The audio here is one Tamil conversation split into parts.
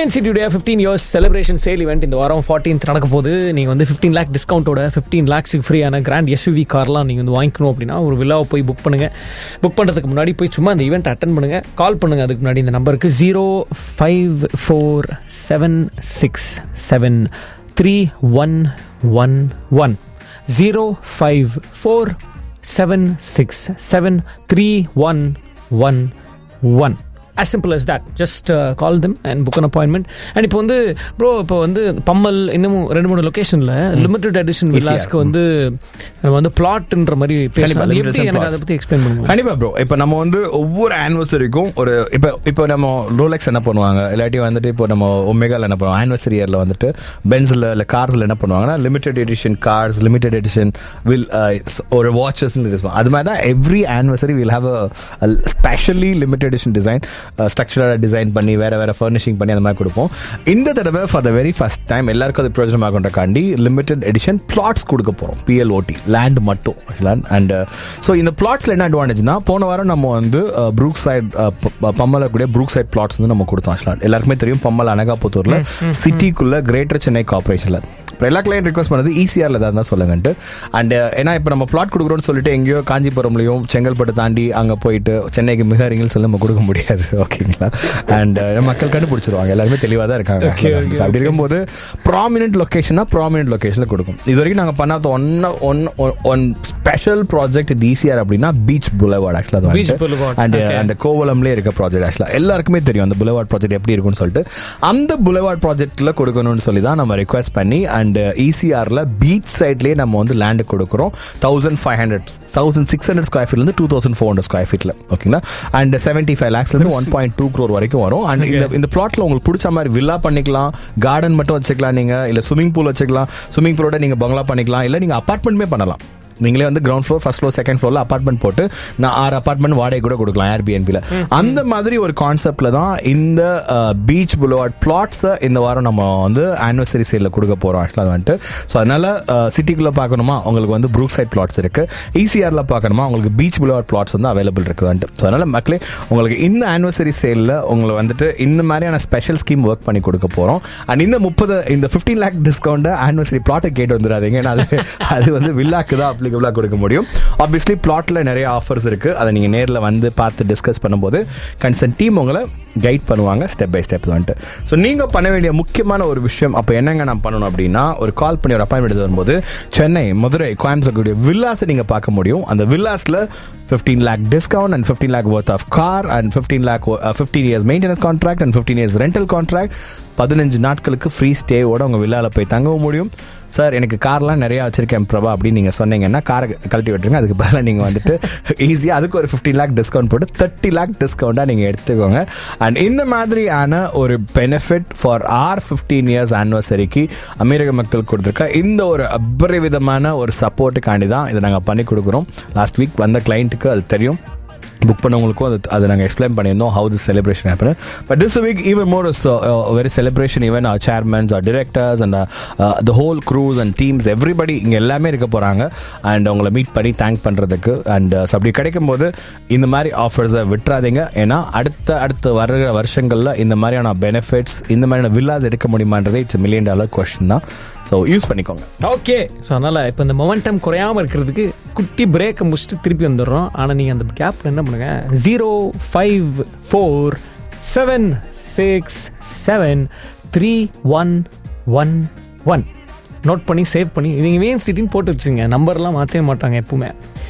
இன்ஸ்டிடியூடைய fifteen years celebration sale event இந்த வாரம் ஃபார்டீன்த் நடக்க போது நீங்கள் வந்து ஃபிஃப்டீன் லேக் டிஸ்கவுண்டோட ஃபிஃப்டீன் லேக்ஸுக்கு ஃப்ரீயான கிராண்ட் எஸ்யூவி கார்லாம் நீங்கள் வந்து வாங்கிக்கணும் அப்படின்னா ஒரு விழாவை போய் புக் பண்ணுங்கள் புக் பண்ணுறதுக்கு முன்னாடி போய் சும்மா அந்த ஈவெண்ட் அட்டன் பண்ணுங்கள் கால் பண்ணுங்கள் அதுக்கு முன்னாடி இந்த நம்பருக்கு zero five four seven six seven three one one one zero five four seven six seven three one one one as simple as that just uh, call them and book an appointment and இப்போ வந்து ப்ரோ இப்போ வந்து பம்மல் இன்னமும் ரெண்டு மூணு லொகேஷன்ல லிமிடெட் எடிஷன் வில்லாஸ்க்கு வந்து நம்ம வந்து பிளாட்ன்ற மாதிரி பேசலாம் அது limited எப்படி edition எனக்கு அதை plots. பத்தி எக்ஸ்பிளைன் பண்ணுங்க கண்டிப்பா ப்ரோ இப்போ நம்ம வந்து ஒவ்வொரு ஆனிவர்சரிக்கும் ஒரு இப்போ இப்போ நம்ம ரோலெக்ஸ் என்ன பண்ணுவாங்க இல்லாட்டி வந்துட்டு இப்போ நம்ம ஒமேகால என்ன பண்ணுவாங்க ஆனிவர்சரி இயர்ல வந்துட்டு பென்ஸ்ல இல்ல கார்ஸ்ல என்ன பண்ணுவாங்கன்னா limited edition cars limited edition will ஒரு வாட்சஸ் அது மாதிரி தான் every anniversary will have a specially limited edition design ஸ்ட்ரக்சரலாக டிசைன் பண்ணி வேற வேற ஃபர்னிஷிங் பண்ணி அந்த மாதிரி கொடுப்போம் இந்த தடவை for the very first time எல்லாருக்கும் அது பிரயோஜனமாகன்றக்காண்டி லிமிடெட் எடிஷன் பிளாட்ஸ் கொடுக்க போறோம் பிஎல்ஓடி லேண்ட் மட்டும் அண்ட் ஸோ இந்த பிளாட்ஸ்ல என்ன அட்வான்டேஜ்னா போன வாரம் நம்ம வந்து ப்ரூக் சைட் பம்மல கூடிய ப்ரூக் சைட் பிளாட்ஸ் வந்து நம்ம கொடுத்தோம் ஆக்சுவலா எல்லாருக்குமே தெரியும் பம்மல் அனகாபுத்தூர்ல சிட்டிக்குள்ள கிரேட்டர் சென்னை கார்பரேஷன்ல இப்போ எல்லா கிளைண்ட் ரிக்வஸ்ட் பண்ணது ஈஸியாரில் தான் தான் சொல்லுங்கன்ட்டு அண்ட் ஏன்னா இப்போ நம்ம பிளாட் கொடுக்குறோம்னு சொல்லிட்டு எங்கேயோ காஞ்சிபுரம்லையும் செங்கல்பட்டு தாண்டி அங்கே போயிட்டு சென்னைக்கு மிக அருகில் சொல்லி நம்ம கொடுக்க முடியாது ஓகேங்களா அண்ட் மக்கள் கண்டுபிடிச்சிருவாங்க எல்லாருமே தெளிவாக தான் இருக்காங்க So, அப்படி இருக்கும்போது ப்ராமினென்ட் லொக்கேஷனா ப்ராமினென்ட் லொக்கேஷனில் கொடுக்கும் இது வரைக்கும் நாங்கள் பண்ணாத one one one special project TCR அப்படின்னா பீச் புலவார்டு ஆக்சுவலாக Beach Boulevard, அண்ட் okay. அந்த கோவலம்லேயே இருக்க ப்ராஜெக்ட் ஆக்சுவலாக எல்லாருக்குமே தெரியும் அந்த புலவார்ட் ப்ராஜெக்ட் எப்படி இருக்கும்னு சொல்லிட்டு அந்த புலவார்ட் ப்ராஜெக்ட்ல கொடுக்கணும்னு சொல்லி தான் நம்ம ரெக்வஸ்ட் பண்ணி அண்ட் இசிஆர்ல பீச் சைட்லேயே நம்ம வந்து லேண்ட் கொடுக்குறோம் thousand five hundred thousand six hundred square ஃபீட்ல இருந்து two thousand four hundred square ஃபீட்ல ஓகேங்களா அண்ட் செவன்டி ஃபைவ் லேக்ஸ்ல இருந்து ஒன் பாயிண்ட் டூ க்ரோர் வரைக்கும் வரும் அண்ட் இந்த இந்த பிளாட்ல உங்களுக்கு பிடிச்ச மாதிரி வில்லா பண்ணிக்கலாம் கார்டன் மட்டும் வச்சுக்கலாம் நீங்க இல்ல ஸ்விமிங் பூல் வச்சுக்கலாம் ஸ்விமிங் பூலோட நீங்க பங்களா பண்ணிக்கலாம் இல்ல நீங்க அபார்ட்மெண்ட்மே பண்ணலாம் நீங்களே வந்து ground floor first floor second ஃப்ளோர்ல அபார்ட்மெண்ட் போட்டு நான் ஆறு அபார்ட்மெண்ட் வாடகை கூட கொடுக்கலாம் ஏர்பிஎன்பில அந்த மாதிரி ஒரு கான்செப்ட்ல தான் இந்த பீச் புலவார்ட் பிளாட்ஸை இந்த வாரம் நம்ம வந்து ஆனிவர்சரி சேல்ல கொடுக்க போறோம் ஆக்சுவலாக வந்துட்டு ஸோ அதனால சிட்டிக்குள்ள பார்க்கணுமா உங்களுக்கு வந்து ப்ரூக் சைட் பிளாட்ஸ் இருக்கு ஈசிஆர்ல பார்க்கணுமா உங்களுக்கு பீச் புலவார்ட் பிளாட்ஸ் வந்து அவைலபிள் இருக்கு வந்துட்டு ஸோ அதனால மக்களே உங்களுக்கு இந்த ஆனிவர்சரி சேல்ல உங்களுக்கு வந்துட்டு இந்த மாதிரியான ஸ்பெஷல் ஸ்கீம் ஒர்க் பண்ணி கொடுக்க போறோம் அண்ட் இந்த முப்பது இந்த ஃபிஃப்டீன் லேக் டிஸ்கவுண்ட் ஆனிவர்சரி பிளாட்டை கேட்டு வந்துடாதீங்க ஏன்னா அது அது வந்து வில்லாக்கு தான் அப்ளிகபிளா கொடுக்க முடியும் ஆப்வியஸ்லி பிளாட்ல நிறைய ஆஃபர்ஸ் இருக்கு அதை நீங்க நேர்ல வந்து பார்த்து டிஸ்கஸ் பண்ணும்போது கன்சர்ன் டீம் உங்களை கைட் பண்ணுவாங்க ஸ்டெப் பை ஸ்டெப் வந்துட்டு ஸோ நீங்க பண்ண வேண்டிய முக்கியமான ஒரு விஷயம் அப்போ என்னங்க நான் பண்ணணும் அப்படின்னா ஒரு கால் பண்ணி ஒரு அப்பாயின்மெண்ட் எடுத்து வரும்போது சென்னை மதுரை கோயம்புத்தூர் கூடிய வில்லாஸை நீங்க பார்க்க முடியும் அந்த வில்லாஸ்ல fifteen lakh discount and fifteen lakh worth of car and fifteen lakh fifteen years maintenance contract and fifteen years rental contract பதினஞ்சு நாட்களுக்கு ஃப்ரீ ஸ்டேவோட உங்க வில்லால போய் தங்கவும் முடியும் சார் எனக்கு கார்லாம் நிறைய வச்சிருக்கேன் பிரபா அப்படின்னு நீங்க சொன்னீங்கன்னா காரை கழட்டி விட்டுருங்க அதுக்கு பதிலாக நீங்க வந்துட்டு ஈஸியா அதுக்கு ஒரு ஃபிஃப்டி லேக் டிஸ்கவுண்ட் போட்டு தேர்ட்டி லேக் டிஸ்கவுண்டா நீங்க எடுத்துக்கோங்க அண்ட் இந்த மாதிரியான ஒரு benefit for our fifteen years ஆனிவர்சரிக்கு அமெரிக்க மக்கள் கொடுத்துருக்க இந்த ஒரு அபரிவிதமான ஒரு சப்போர்ட்டுக்காண்டி தான் இதை நாங்கள் பண்ணி கொடுக்குறோம் லாஸ்ட் வீக் வந்த கிளைண்ட்டுக்கு அது தெரியும் புக் பண்ணவங்களுக்கும் அது அதை நாங்கள் எக்ஸ்பிளைன் பண்ணியிருந்தோம் how this celebration happen but this week even more very celebration even our chairmans our directors and the whole crews and teams everybody இங்கே எல்லாமே இருக்க போகிறாங்க அண்ட் அவங்கள மீட் பண்ணி தேங்க் பண்ணுறதுக்கு அண்ட் அப்படி கிடைக்கும் போது இந்த மாதிரி ஆஃபர்ஸை விட்டுறாதீங்க ஏன்னா அடுத்த அடுத்த வர வருஷங்களில் இந்த மாதிரியான பெனிஃபிட்ஸ் இந்த மாதிரியான வில்லாஸ் எடுக்க முடியுமான்றது இட்ஸ் மில்லியன் டாலர் கொஸ்டின் தான் ஸோ யூஸ் பண்ணிக்கோங்க ஓகே ஸோ அதனால் இப்போ இந்த மொமெண்டம் குறையாமல் இருக்கிறதுக்கு குட்டி பிரேக்கை முடிச்சுட்டு திருப்பி வந்துடுறோம் ஆனால் நீங்கள் அந்த கேப்பில் என்ன பண்ணுங்க zero five four seven six seven three one one one note பண்ணி சேவ் பண்ணி நீங்கள் வேன் சிட்டின்னு போட்டு வச்சுங்க நம்பர்லாம் மாற்றவே மாட்டாங்க எப்பவுமே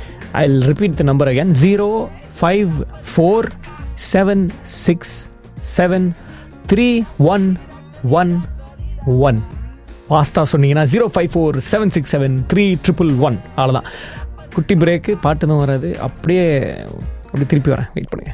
I repeat the number again zero five four seven six seven three one one one பாஸ்தா சொன்னீங்கன்னா zero five four seven six seven three triple one அவ்வளோதான் குட்டி பிரேக்கு பாட்டு தான் வராது அப்படியே அப்படி திருப்பி வரேன் வெயிட் பண்ணுங்க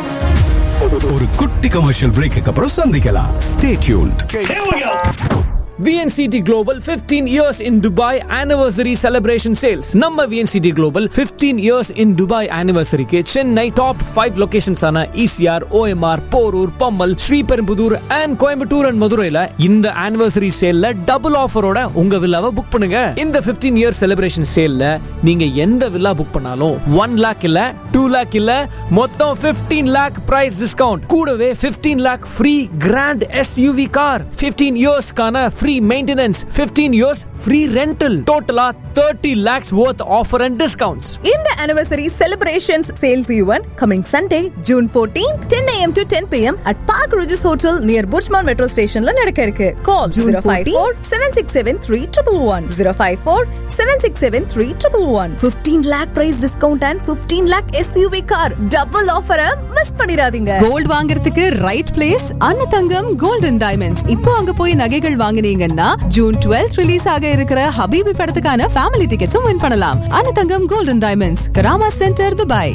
ஒரு குட்டி கமர்ஷியல் பிரேக்கு அப்புறம் சந்திக்கலாம் stay tuned VNCT Global 15 years in Dubai anniversary celebration sales. நம்ம VNCT Global 15 years in Dubai anniversary க்கு சென்னை டாப் 5 லொகேஷன்ஸ் ஆன ECR, OMR, Porur, Pammal, Sriperumbudur and Coimbatore and மதுரையில இந்த anniversary சேல்ல டபுள் ஆஃபரோட உங்க வில்லாவை புக் பண்ணுங்க இந்த 15 இயர் செலிப்ரேஷன் சேல்ல நீங்க எந்த வில்லா புக் பண்ணாலும் 1 லேக் இல்ல 2 லேக் இல்ல மொத்தம் 15 லேக் பிரைஸ் டிஸ்கவுண்ட் கூடவே 15 lakh free grand SUV car 15 இயர்ஸ்க்கான free maintenance 15 years free rental டோட்டலா 30 lakhs worth offer and discounts இந்த anniversary celebrations sales event coming Sunday, June 14th, 10 a.m. to 10 p.m. at Park Regis Hotel near Bushman Metro Stationல நடக்க இருக்கு. Call 054-767-3111. 054-767-3111. 15 lakh price discount and 15 lakh SUV car. Double offer miss பண்ணிடாதீங்க. கோல்ட் வாங்குறதுக்கு right place Annathangam golden diamonds இப்போ அங்க போய் நகைகள் வாங்குனீங்கன்னா ஜூன் 12 ரிலீஸ் ஆக இருக்கிற ஹபீபி படத்துக்கான ஃபேமிலி டிக்கெட்ஸும் வின் பண்ணலாம் Annathangam golden diamonds Karama centre Dubai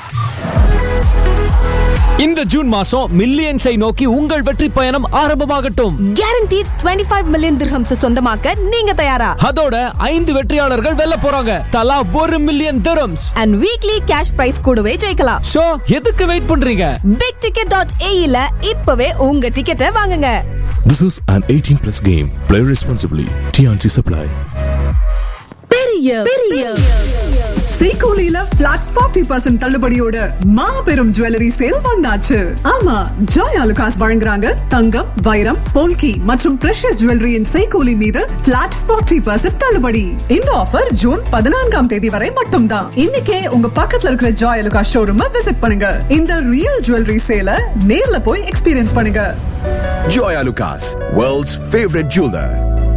இந்த ஜூன் மாசம் மில்லியன்ஸை நோக்கி உங்கள் வெற்றி பயணம் ஆரம்பமாகட்டும் கேரண்டீட் 25 மில்லியன் திர்ஹம்ஸ் சொந்தமாக்க நீங்க தயாரா அதோட ஐந்து வெற்றியாளர்கள் வெல்ல போறாங்க தலா ஒரு million dirhams and weekly cash prize கூடவே ஜெயிக்கலாம் சோ எதுக்கு வெயிட் பண்றீங்க பிக் டிக்கெட் டாட் ஏஇல இப்பவே உங்க டிக்கெட்டை வாங்குங்க This is an 18 plus game. Play responsibly. TNC Supply. பெரிய பெரிய செய்கூலியில பிளாட் ஃபார்ட்டி பர்சன்ட் தள்ளுபடியோட மாபெரும் ஜுவல்லரி சேல் வந்தாச்சு ஆமா ஜாய் அலுகாஸ் வழங்குறாங்க தங்கம் வைரம் போல்கி மற்றும் பிரஷஸ் ஜுவல்லரியின் செய்கூலி மீது பிளாட் ஃபார்ட்டி பர்சன்ட் தள்ளுபடி இந்த ஆஃபர் ஜூன் பதினான்காம் தேதி வரை மட்டும்தான் இன்னைக்கே உங்க பக்கத்துல இருக்கிற ஜாய் அலுகாஸ் ஷோரூம் விசிட் பண்ணுங்க இந்த ரியல் ஜுவல்லரி சேல நேர்ல போய் எக்ஸ்பீரியன்ஸ் பண்ணுங்க Joya Lucas, world's favorite jeweler.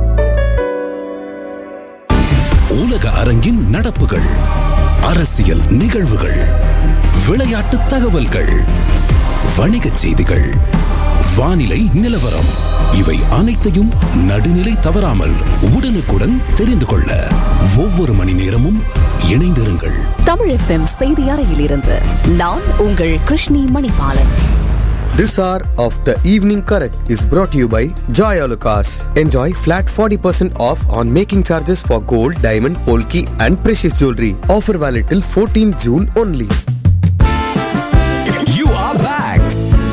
உலக அரங்கின் நடப்புகள் அரசியல் நிகழ்வுகள் விளையாட்டு தகவல்கள் வணிகச் செய்திகள் வானிலை நிலவரம் இவை அனைத்தையும் நடுநிலை தவறாமல் உடனுக்குடன் தெரிந்து கொள்ள ஒவ்வொரு மணி நேரமும் இணைந்திருங்கள் தமிழ் எஃப்எம் செய்தி அறையிலிருந்து நான் உங்கள் Krishni Manibalan This hour of the evening correct is brought to you by Joy Alucas. Enjoy flat 40% off on making charges for gold, diamond, polki and precious jewelry. Offer valid till 14 June only. You are back.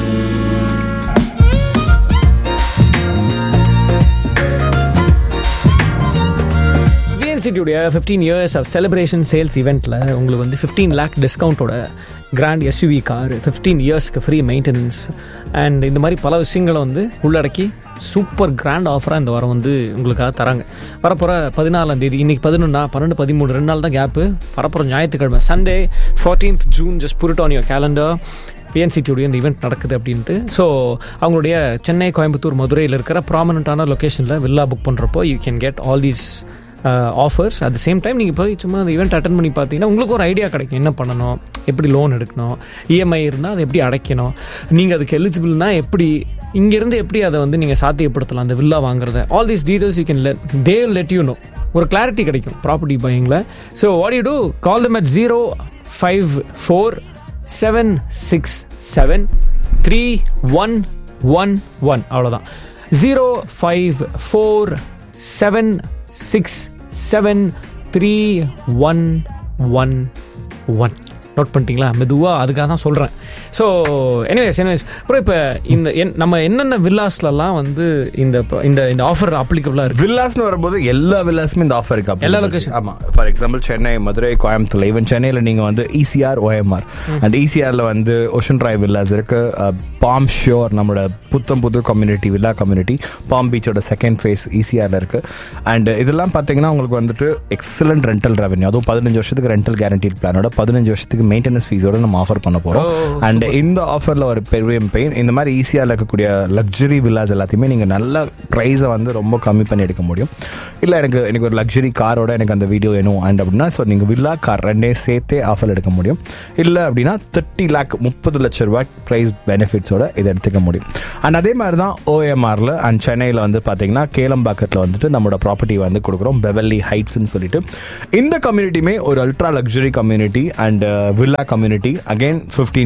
விஎன்சிட்டியுடைய fifteen years of celebration sales இவெண்ட்டில் உங்களுக்கு வந்து ஃபிஃப்டீன் லேக் டிஸ்கவுண்ட்டோட கிராண்ட் எஸ்யூவி கார் ஃபிஃப்டீன் இயர்ஸ்க்கு ஃப்ரீ மெயின்டெனன்ஸ் அண்ட் இந்த மாதிரி பல விஷயங்களை வந்து உள்ளடக்கி சூப்பர் கிராண்ட் ஆஃபராக இந்த வாரம் வந்து உங்களுக்காக தராங்க வரப்போகிற பதினாலாம் தேதி இன்னைக்கு பதினொன்னா பன்னெண்டு பதிமூணு ரெண்டு நாள் தான் கேப்பு வரப்போகிற ஞாயிற்றுக்கிழமை Sunday fourteenth June just put it on your calendar பிஎன்சிடியுடைய இந்த ஈவெண்ட் நடக்குது அப்படின்ட்டு ஸோ அவங்களுடைய சென்னை கோயம்புத்தூர் மதுரையில் இருக்கிற ப்ராமினண்ட்டான லொக்கேஷனில் வில்லா புக் பண்ணுறப்போ you can get all these offers at the same time நீங்கள் போய் சும்மா அந்த ஈவெண்ட் அட்டன் பண்ணி பார்த்தீங்கன்னா உங்களுக்கு ஒரு ஐடியா கிடைக்கும் என்ன பண்ணணும் எப்படி லோன் எடுக்கணும் இஎம்ஐ இருந்தால் அதை எப்படி அடைக்கணும் நீங்கள் அதுக்கு எலிஜிபிள்னா எப்படி இங்கேருந்து எப்படி அதை வந்து நீங்கள் சாத்தியப்படுத்தலாம் அந்த வில்லா வாங்குறத all these details you can let they let you know ஒரு கிளாரிட்டி கிடைக்கும் ப்ராப்பர்ட்டி பையிங்கில் so what you do call them at zero five four seven six seven three one one one அவ்வளோதான் zero five four seven six seven three one one one note பண்ணிட்டீங்களா மெதுவாக அதுக்காக தான் சொல்கிறேன் ஸோ எனிவேஸ் எனிவேஸ் அப்புறம் இப்போ இந்த என் நம்ம என்னென்ன வில்லாஸ்லலாம் வந்து இந்த இந்த இந்த ஆஃபர் அப்ளிகபிளாக இருக்குது வில்லாஸ்னு வரும்போது எல்லா வில்லாஸுமே இந்த ஆஃபர் இருக்கு எல்லா location. ஆமா for example Chennai Madurai Coimbatore even சென்னையில் நீங்க வந்து இசிஆர் ஓஎம்ஆர் அண்ட் இசிஆர்ல வந்து ஓஷன் டிரைவ் வில்லாஸ் இருக்கு பாம் ஷோர் நம்மளோட புத்தம் புது கம்யூனிட்டி வில்லா கம்யூனிட்டி பாம் பீச்சோட செகண்ட் ஃபேஸ் இசிஆர்ல இருக்கு அண்ட் இதெல்லாம் பார்த்தீங்கன்னா உங்களுக்கு வந்துட்டு எக்ஸலண்ட் ரெண்டல் ரெவன்யூ அதுவும் பதினஞ்சு வருஷத்துக்கு ரெண்டல் கேரண்டி பிளானோட பதினஞ்சு வருஷத்துக்கு மெயின்டெனன்ஸ் ஃபீஸோட நம்ம ஆஃபர் பண்ண போறோம் அண்ட் இந்த ஆஃபர்ல ஒரு பெரிய பெயின் இந்த மாதிரி ஈஸியாக இருக்கக்கூடிய லக்ஸரி வில்லாஸ் எல்லாத்தையுமே நீங்க நல்ல ப்ரைஸை வந்து ரொம்ப கம்மி பண்ணி எடுக்க முடியும் இல்ல எனக்கு எனக்கு ஒரு லக்ஸரி காரோட எனக்கு அந்த வீடியோ வேணும் அண்ட் அப்படின்னா ஸோ நீங்க வில்லா கார் ரெண்டே சேர்த்தே ஆஃபர் எடுக்க முடியும் இல்ல அப்படின்னா தேர்ட்டி லேக் முப்பது லட்ச ரூபாய் ப்ரைஸ் பெனிஃபிட்ஸோட இதை எடுத்துக்க முடியும் அண்ட் அதே மாதிரி தான் ஓஎம்ஆர்ல அண்ட் சென்னையில் வந்து பாத்தீங்கன்னா கேலம்பாக்கத்தில் வந்துட்டு நம்மளோட ப்ராப்பர்ட்டி வந்து கொடுக்குறோம் பெவல்லி ஹைட்ஸ்னு சொல்லிட்டு இந்த கம்யூனிட்டியுமே ஒரு ultra luxury community and villa community again fifteen years rent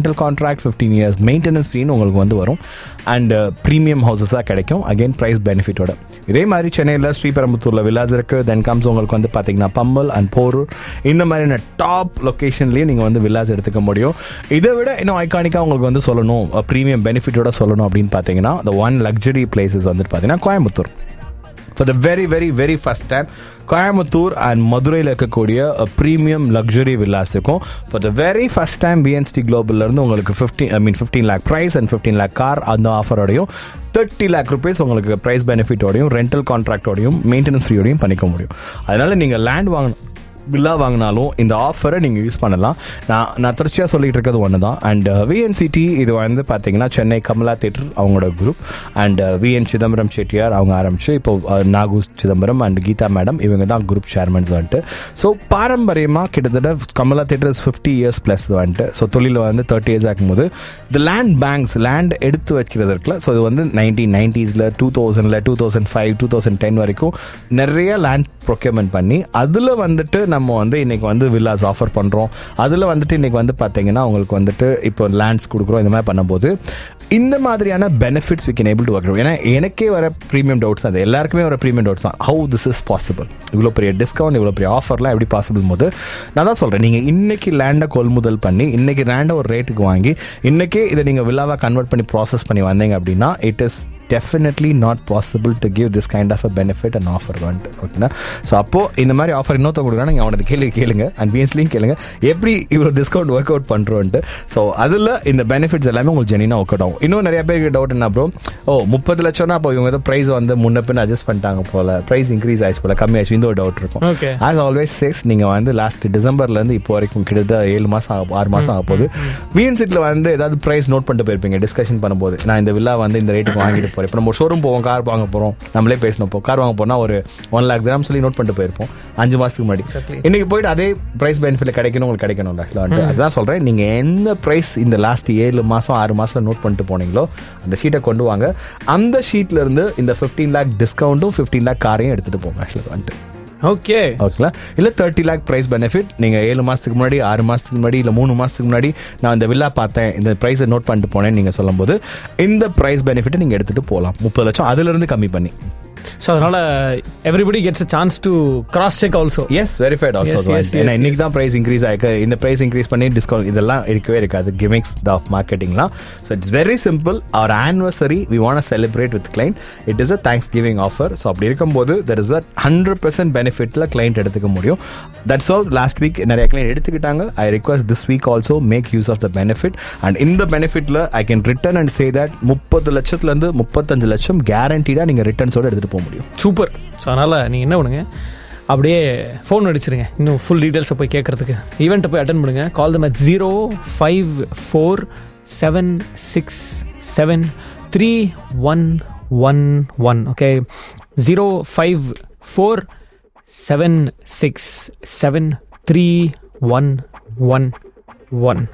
rental contract fifteen years maintenance ஃப்ரீன்னு உங்களுக்கு வந்து வரும் அண்ட் ப்ரீமியம் ஹவுசஸாக கிடைக்கும் அகைன் ப்ரைஸ் பெனிஃபிட்டோட இதே மாதிரி சென்னையில் ஸ்ரீபெரும்புத்தூரில் விலாஸ் இருக்கு தென் கம்ஸ் உங்களுக்கு வந்து பார்த்தீங்கன்னா பம்பல் அண்ட் போரூர் இந்த மாதிரியான டாப் லொக்கேஷன்லேயே நீங்கள் வந்து வில்லாஸ் எடுத்துக்க முடியும் இதை விட இன்னும் ஐகானிக்காக உங்களுக்கு வந்து சொல்லணும் ப்ரீமியம் பெனிஃபிட்டோட சொல்லணும் அப்படின்னு பார்த்தீங்கன்னா the ஒன் லக்ஸரி பிளேசஸ் வந்துட்டு பார்த்தீங்கன்னா Coimbatore for the very very very first time Coimbatore and மதுரையில் இருக்கக்கூடிய ப்ரீமியம் லக்ஸரி வில்லாஸுக்கும் for the very first time பிஎன்ஸ்டி இருந்து உங்களுக்கு fifteen I mean fifteen lakh price and fifteen lakh car அந்த ஆஃபரோடையும் தேர்ட்டி லேக் ருபீஸ் உங்களுக்கு ப்ரைஸ் பெனிஃபிட்டோடையும் ரெண்டல் கான்ட்ராக்டோடையும் மெயின்டெனன்ஸ் ஃப்ரீயோடையும் பண்ணிக்க முடியும் அதனால நீங்கள் லேண்ட் வாங்கணும் வில்லா வாங்கினாலும் இந்த ஆஃபரை நீங்கள் யூஸ் பண்ணலாம் நான் நான் தொடர்ச்சியாக சொல்லிட்டு இருக்கிறது ஒன்று தான் அண்ட் விஎன்சிடி இது வந்து பார்த்தீங்கன்னா சென்னை கமலா தேட்டர் அவங்களோட குரூப் அண்ட் விஎன் சிதம்பரம் செட்டியார் அவங்க ஆரம்பிச்சு இப்போ அஹ், நாகு சிதம்பரம் அண்ட் கீதா மேடம் இவங்க தான் குரூப் சேர்மன்ஸ் வந்துட்டு ஸோ பாரம்பரியமாக கிட்டத்தட்ட Kamala theatres fifty years plus வந்துட்டு ஸோ தொழில் வந்து தேர்ட்டி இயர்ஸ் ஆகும்போது இந்த லேண்ட் பேங்க்ஸ் லேண்ட் எடுத்து வைக்கிறது இருக்குல்ல ஸோ இது வந்து நைன்டீன் நைன்டிஸில் டூ தௌசண்டில் two thousand five two thousand ten வரைக்கும் நிறைய லேண்ட் ப்ரொக்யூர்மெண்ட் பண்ணி அதில் வந்துட்டு நம்ம வந்து இன்னைக்கு வந்து வில்லாஸ் ஆஃபர் பண்ணுறோம் அதில் வந்துட்டு இன்னைக்கு வந்து பார்த்தீங்கன்னா உங்களுக்கு வந்துட்டு இப்போ லேண்ட்ஸ் கொடுக்குறோம் இந்த மாதிரி பண்ணும்போது இந்த மாதிரியான benefits we can able to work ஏன்னா எனக்கே வர ப்ரீமியம் டவுட்ஸ் அது எல்லாருக்குமே வர ப்ரீமியம் டவுட்ஸ் தான் ஹவு திஸ் இஸ் பாசிபிள் இவ்வளோ பெரிய டிஸ்கவுண்ட் இவ்வளோ பெரிய ஆஃபர்லாம் எப்படி பாசிபிள் போது நான் தான் சொல்கிறேன் நீங்கள் இன்னைக்கு லேண்டை கொள்முதல் பண்ணி இன்னைக்கு லேண்டை ஒரு ரேட்டுக்கு வாங்கி இன்னைக்கே இதை நீங்கள் வில்லாவாக கன்வெர்ட் பண்ணி ப்ராசஸ் பண்ணி வந்தீங்க அப்படின்னா it is definitely not possible to give this kind of a benefit and offer வந்துட்டு ஓகேனா ஸோ அப்போ இந்த மாதிரி ஆஃபர் இன்னொருத்த கொடுக்குறா நீங்கள் அவனது கேள்வி கேளுங்க அண்ட் பிஎஸ்லையும் கேளுங்க எப்படி இவ்வளோ டிஸ்கவுண்ட் ஒர்க் அவுட் பண்ணுறோன்ட்டு ஸோ அதில் இந்த பெனிஃபிட்ஸ் எல்லாமே உங்களுக்கு ஜெனினா ஒர்க் அவுட் ஆகும் இன்னும் நிறைய பேருக்கு டவுட் என்ன ப்ரோ ஓ முப்பது லட்சம்னா அப்போ இவங்க ஏதோ ப்ரைஸ் வந்து முன்ன பின்ன அட்ஜஸ்ட் பண்ணிட்டாங்க போல ப்ரைஸ் இன்க்ரீஸ் ஆயிடுச்சு போல கம்மி ஆயிடுச்சு இந்த ஒரு டவுட் இருக்கும் Okay. ஆஸ் ஆல்வேஸ் சேஸ் நீங்கள் வந்து லாஸ்ட் டிசம்பர்லேருந்து இப்போ வரைக்கும் கிட்டத்தட்ட ஏழு மாதம் ஆக ஆறு மாதம் ஆக போகுது விஎன்சிட்டில் வந்து ஏதாவது ப்ரைஸ் நோட் பண்ணிட்டு போயிருப்பீங்க டிஸ்கஷன் பண்ணும்போது நான் இந்த வில்லா வந்து இந்த ரேட்டுக்கு வாங்கிட்டு போகிறேன் இப்போ நம்ம ஷோரூம் போவோம் கார் வாங்க போகிறோம் நம்மளே பேசணும் இப்போ கார் வாங்க போனால் ஒரு ஒன் லேக் கிராம் சொல்லி நோட் பண்ணிட்டு போயிருப்போம் அஞ்சு மாதத்துக்கு முன்னாடி இன்னைக்கு போயிட்டு அதே ப்ரைஸ் பெனிஃபிட் கிடைக்கணும் உங்களுக்கு கிடைக்கணும் ஆக்சுவலாக வந்துட்டு அதுதான் சொல்கிறேன் நீங்கள் எந்த ப்ரைஸ் இந்த லாஸ்ட் ஏழு மாதம் ஆறு மாதம் நோட் பண்ணிட்டு போனீங்களோ அந்த ஷீட்டை கொண்டு வாங்க அந்த ஷீட்ல இருந்து இந்த ஃபிஃப்டீன் லேக் டிஸ்கவுண்ட்டும் ஃபிஃப்டீன் லேக் காரையும் எடுத்துகிட்டு போங்க ஆக்சுவலாக வந்துட்டு ஓகே ஓகேங்களா இல்ல தேர்ட்டி லேக் பிரைஸ் பெனிஃபிட் நீங்க ஏழு மாசத்துக்கு முன்னாடி ஆறு மாசத்துக்கு முன்னாடி இல்ல மூணு மாசத்துக்கு முன்னாடி நான் இந்த வில்லா பார்த்தேன் இந்த பிரைஸை நோட் பண்ணிட்டு போனேன்னு நீங்க சொல்லும்போது இந்த பிரைஸ் பெனிஃபிட்டை நீங்க எடுத்துட்டு போகலாம் முப்பது லட்சம் அதுல இருந்து கம்மி பண்ணி ஸோ அதனால everybody gets a chance to cross check also is verified also Yes, yes, ஏன்னா yes, இன்னைக்கு yes. தான் பிரைஸ் இன்க்ரீஸ் ஆயிருக்கு இந்த பிரைஸ் இன்க்ரீஸ் பண்ணி டிஸ்கவுண்ட் இதெல்லாம் இருக்கவே இருக்காது கிமிக்ஸ் த ஆஃப் மார்க்கெட்டிங்லாம் so it's very simple our anniversary we want celebrate with client it is a thanksgiving offer so அப்படி இருக்கும்போது there is a hundred percent பெனிஃபிட்ல கிளைண்ட் எடுத்துக்க முடியும் தட்ஸ் ஆல் லாஸ்ட் வீக் நிறைய கிளைண்ட் எடுத்துக்கிட்டாங்க I request this week also make use of the benefit and இந்த பெனிஃபிட்ல I can return and say that முப்பது லட்சத்துல இருந்து முப்பத்தஞ்சு லட்சம் கேரண்டீடா நீங்க ரிட்டர்ன்ஸோட எடுத்துட்டு போக முடியும் சூப்பர் ஸோ அதனால் நீங்கள் என்ன பண்ணுங்க அப்படியே ஃபோன் அடிச்சிருங்க இன்னும் ஃபுல் டீட்டெயில்ஸை போய் கேட்குறதுக்கு ஈவெண்ட்டை போய் அட்டன் பண்ணுங்க call them at zero five four seven six seven three one one one okay zero five four seven six seven three one one one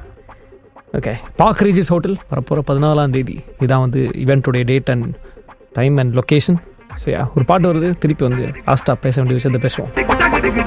okay Park Regis hotel வரப்போகிற பதினாலாம் தேதி இதான் வந்து இவெண்ட்டுடைய date and time and location so ஒரு பாட்டு வருது திருப்பி வந்து லாஸ்ட்டாக பேச வேண்டிய விஷயத்தை பேசுவோம்